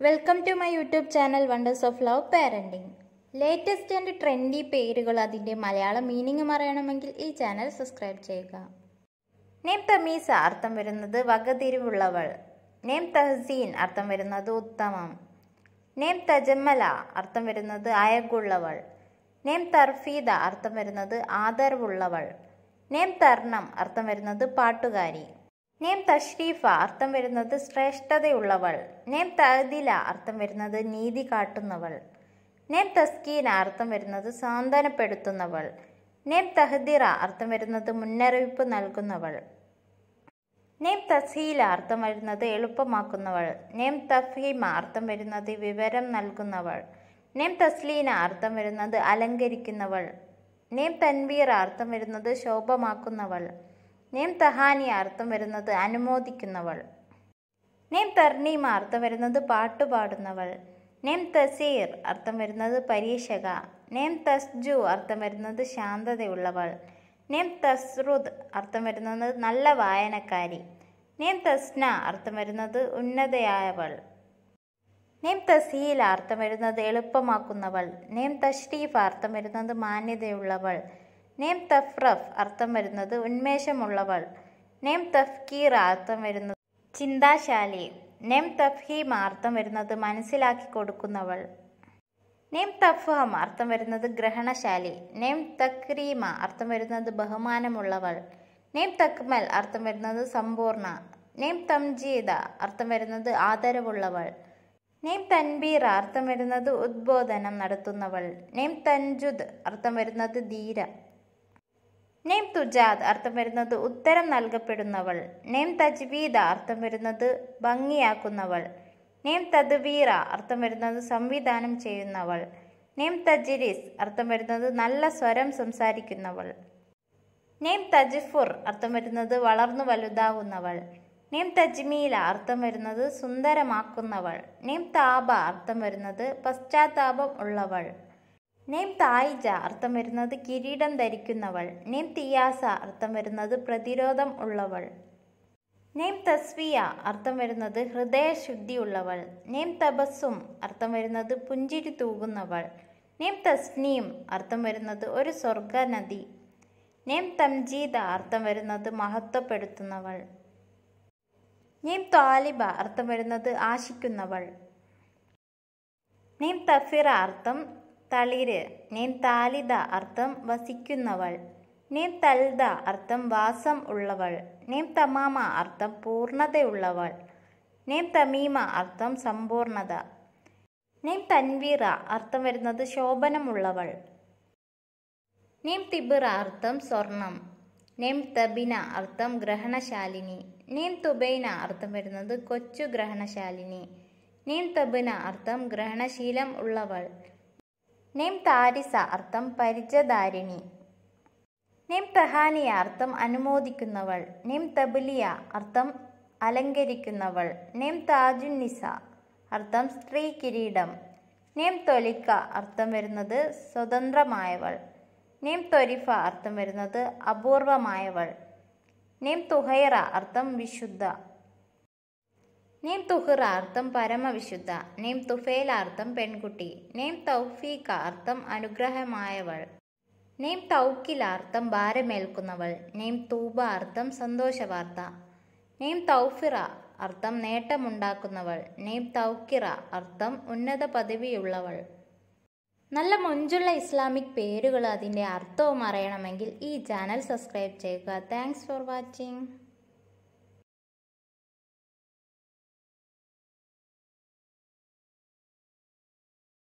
welcome to my YouTube channel wonders of love parenting latest and trendy പേരുകൾ അതിൻ്റെ മലയാളം മീനിങ്ങും അറിയണമെങ്കിൽ ഈ ചാനൽ സബ്സ്ക്രൈബ് ചെയ്യുക നേം തമീസ അർത്ഥം വരുന്നത് വകതിരിവുള്ളവൾ നേം തഹസീൻ അർത്ഥം വരുന്നത് ഉത്തമം നേം തജമ്മല അർത്ഥം വരുന്നത് അയകുള്ളവൾ നേം തർഫീദ അർത്ഥം വരുന്നത് ആദരവുള്ളവൾ നേം തർണം അർത്ഥം വരുന്നത് പാട്ടുകാരി നേം തഷ്രീഫ അർത്ഥം വരുന്നത് ശ്രേഷ്ഠതയുള്ളവൾ നേം തഅദില അർത്ഥം വരുന്നത് നീതി കാട്ടുന്നവൾ നേം തസ്കീന അർത്ഥം വരുന്നത് സാന്ത്വനപ്പെടുത്തുന്നവൾ നേം തഹദിറ അർത്ഥം വരുന്നത് മുന്നറിയിപ്പ് നൽകുന്നവൾ നേം തസീല അർത്ഥം വരുന്നത് എളുപ്പമാക്കുന്നവൾ നേം തഫീമ അർത്ഥം വരുന്നത് വിവരം നൽകുന്നവൾ നേം തസ്ലീന അർത്ഥം വരുന്നത് അലങ്കരിക്കുന്നവൾ നേം തൻവീറ അർത്ഥം വരുന്നത് ശോഭമാക്കുന്നവൾ നേം തഹാനിയ അർത്ഥം വരുന്നത് അനുമോദിക്കുന്നവൾ നേം തർണീമ അർത്ഥം വരുന്നത് പാട്ടുപാടുന്നവൾ നേം തസീർ അർത്ഥം വരുന്നത് പരീക്ഷക നേം തസ്ജു അർത്ഥം വരുന്നത് ശാന്തതയുള്ളവൾ നേം തസ്രുദ് അർത്ഥം വരുന്നത് നല്ല വായനക്കാരി നേം തസ്ന അർത്ഥം വരുന്നത് ഉന്നതയായവൾ നേം തസീല അർത്ഥം വരുന്നത് എളുപ്പമാക്കുന്നവൾ നേം തഷ്രീഫ് അർത്ഥം വരുന്നത് മാന്യതയുള്ളവൾ നേം തഫ്രഫ് അർത്ഥം വരുന്നത് ഉന്മേഷമുള്ളവൾ നേം തഫ്കീർ അർത്ഥം വരുന്നത് ചിന്താശാലി നേം തഫ്ഹീമ അർത്ഥം വരുന്നത് മനസ്സിലാക്കി കൊടുക്കുന്നവൾ നേം തഫ്ഹം അർത്ഥം വരുന്നത് ഗ്രഹണശാലി നേം തക്രീമ അർത്ഥം വരുന്നത് ബഹുമാനമുള്ളവൾ നേം തക്മൽ അർത്ഥം വരുന്നത് സമ്പൂർണ്ണ നേം തംജീദ അർത്ഥം വരുന്നത് ആദരവുള്ളവൾ നേം തൻബീർ അർത്ഥം വരുന്നത് ഉദ്ബോധനം നടത്തുന്നവൾ നേം തൻജുദ് അർത്ഥം വരുന്നത് ധീര നേം തുജാദ് അർത്ഥം വരുന്നത് ഉത്തരം നൽകപ്പെടുന്നവൾ നേം തജ്വീദ അർത്ഥം വരുന്നത് ഭംഗിയാക്കുന്നവൾ നേം തദ്വീറ അർത്ഥം വരുന്നത് സംവിധാനം ചെയ്യുന്നവൾ നേം തജ്രിസ് അർത്ഥം വരുന്നത് നല്ല സ്വരം സംസാരിക്കുന്നവൾ നേം തജ്ഫുർ അർത്ഥം വരുന്നത് വളർന്നു വലുതാവുന്നവൾ നേം തജ്മീല അർത്ഥം വരുന്നത് സുന്ദരമാക്കുന്നവൾ നേം താപ അർത്ഥം വരുന്നത് പശ്ചാത്താപം ഉള്ളവൾ നേം തായിജ അർത്ഥം വരുന്നത് കിരീടം ധരിക്കുന്നവൾ നേം തിയാസ അർത്ഥം വരുന്നത് പ്രതിരോധം ഉള്ളവൾ നേം തസ്വിയ അർത്ഥം വരുന്നത് ഹൃദയശുദ്ധിയുള്ളവൾ നേം തപസ്സും അർത്ഥം വരുന്നത് പുഞ്ചിരി തൂകുന്നവൾ നേം തസ്നീം അർത്ഥം വരുന്നത് ഒരു സ്വർഗ നദി നേം തംജീദ അർത്ഥം വരുന്നത് മഹത്വപ്പെടുത്തുന്നവൾ നേം താലിബ അർത്ഥം വരുന്നത് ആശിക്കുന്നവൾ നേം തഫിറ അർത്ഥം തളിര് നേം താലിദ അർത്ഥം വസിക്കുന്നവൾ നേം തൽദ അർത്ഥം വാസം ഉള്ളവൾ നേം തമാമ അർത്ഥം പൂർണ്ണതയുള്ളവൾ നേം തമീമ അർത്ഥം സമ്പൂർണത നേം തൻവീറ അർത്ഥം വരുന്നത് ശോഭനമുള്ളവൾ നേം തിബിറ അർത്ഥം സ്വർണം നേം തബിന അർത്ഥം ഗ്രഹണശാലിനി നേം തുബൈന അർത്ഥം വരുന്നത് കൊച്ചു ഗ്രഹണശാലിനി നേം തബിന അർത്ഥം ഗ്രഹണശീലം ഉള്ളവൾ നേം താരിസ അർത്ഥം പരിചധാരിണി നേം തഹാനിയ അർത്ഥം അനുമോദിക്കുന്നവൾ നേം തബിലിയ അർത്ഥം അലങ്കരിക്കുന്നവൾ നേം താജുന്നിസ അർത്ഥം സ്ത്രീ കിരീടം നേം തൊലിക്ക അർത്ഥം വരുന്നത് സ്വതന്ത്രമായവൾ നേം ത്വരിഫ അർത്ഥം വരുന്നത് അപൂർവമായവൾ നേം തുഹൈറ അർത്ഥം വിശുദ്ധ നേം തുഹിറ അർത്ഥം പരമവിശുദ്ധ നേം തുഫേല അർത്ഥം പെൺകുട്ടി നേം തൗഫീഖ അർത്ഥം അനുഗ്രഹമായവൾ നേം തൗക്കില അർത്ഥം ഭാരമേൽക്കുന്നവൾ നേം തൂബ അർത്ഥം സന്തോഷവാർത്ത നേം തൗഫിറ അർത്ഥം നേട്ടമുണ്ടാക്കുന്നവൾ നേം തൗക്കിറ അർത്ഥം ഉന്നത പദവിയുള്ളവൾ നല്ല മൊഞ്ചുള്ള ഇസ്ലാമിക് പേരുകൾ അതിൻ്റെ അർത്ഥവും അറിയണമെങ്കിൽ ഈ ചാനൽ സബ്സ്ക്രൈബ് ചെയ്യുക താങ്ക്സ് ഫോർ വാച്ചിങ്